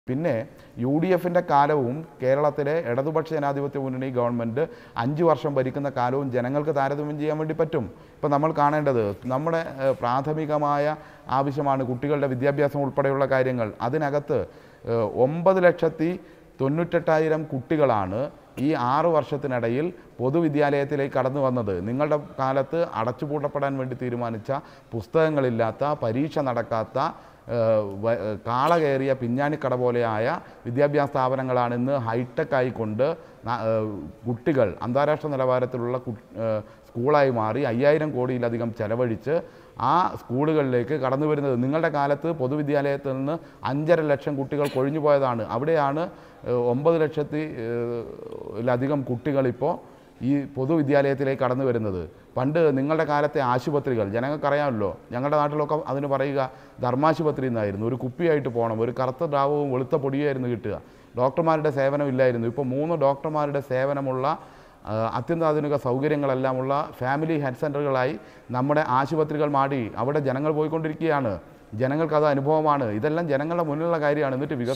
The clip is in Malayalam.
പിന്നെ യു ഡി എഫിൻ്റെ കാലവും കേരളത്തിലെ ഇടതുപക്ഷ ജനാധിപത്യ മുന്നണി ഗവൺമെൻറ് അഞ്ച് വർഷം ഭരിക്കുന്ന കാലവും ജനങ്ങൾക്ക് താരതമ്യം ചെയ്യാൻ വേണ്ടി പറ്റും ഇപ്പം നമ്മൾ കാണേണ്ടത് നമ്മുടെ ഏഹ്, പ്രാഥമികമായ ആവശ്യമാണ് കുട്ടികളുടെ വിദ്യാഭ്യാസം ഉൾപ്പെടെയുള്ള കാര്യങ്ങൾ അതിനകത്ത് ഏഹ്, ഒമ്പത് ലക്ഷത്തി തൊണ്ണൂറ്റെട്ടായിരം കുട്ടികളാണ് ഈ ആറ് വർഷത്തിനിടയിൽ പൊതുവിദ്യാലയത്തിലേക്ക് കടന്നു വന്നത് നിങ്ങളുടെ കാലത്ത് അടച്ചുപൂട്ടപ്പെടാൻ വേണ്ടി തീരുമാനിച്ച പുസ്തകങ്ങളില്ലാത്ത പരീക്ഷ നടക്കാത്ത ഏഹ്, വ- ഏഹ്, കാള കയറിയ പിഞ്ഞാണിക്കട പോലെയായ വിദ്യാഭ്യാസ സ്ഥാപനങ്ങളാണ് ഇന്ന് ഹൈടെക് ആയിക്കൊണ്ട് ന- ഏഹ്, കുട്ടികൾ അന്താരാഷ്ട്ര നിലവാരത്തിലുള്ള കു- ഏഹ്, സ്കൂളായി മാറി അയ്യായിരം കോടിയിലധികം ചെലവഴിച്ച് ആ സ്കൂളുകളിലേക്ക് കടന്നു വരുന്നത് നിങ്ങളുടെ കാലത്ത് പൊതുവിദ്യാലയത്തിൽ നിന്ന് അഞ്ചര ലക്ഷം കുട്ടികൾ കൊഴിഞ്ഞു പോയതാണ് അവിടെയാണ് ഏഹ്, ഒമ്പത് ലക്ഷത്തി ഏഹ്, ലധികം കുട്ടികളിപ്പോൾ ഈ പൊതുവിദ്യാലയത്തിലേക്ക് കടന്നു വരുന്നത് പണ്ട് നിങ്ങളുടെ കാലത്തെ ആശുപത്രികൾ ജനങ്ങൾക്കറിയാമല്ലോ ഞങ്ങളുടെ നാട്ടിലൊക്കെ അതിന് പറയുക ധർമാശുപത്രി എന്നായിരുന്നു ഒരു കുപ്പിയായിട്ട് പോകണം ഒരു കറുത്ത ദ്രാവകവും വെളുത്ത പൊടിയായിരുന്നു കിട്ടുക ഡോക്ടർമാരുടെ സേവനം ഇല്ലായിരുന്നു ഇപ്പോൾ മൂന്ന് ഡോക്ടർമാരുടെ സേവനമുള്ള ആ, അത്യന്താധുനിക സൗകര്യങ്ങളെല്ലാമുള്ള ഫാമിലി ഹെൽത്ത് സെൻ്ററുകളായി നമ്മുടെ ആശുപത്രികൾ മാറി അവിടെ ജനങ്ങൾ പോയിക്കൊണ്ടിരിക്കുകയാണ് ജനങ്ങൾക്കത് അനുഭവമാണ് ഇതെല്ലാം ജനങ്ങളുടെ മുന്നിലുള്ള കാര്യമാണ് എന്നിട്ട് വികസന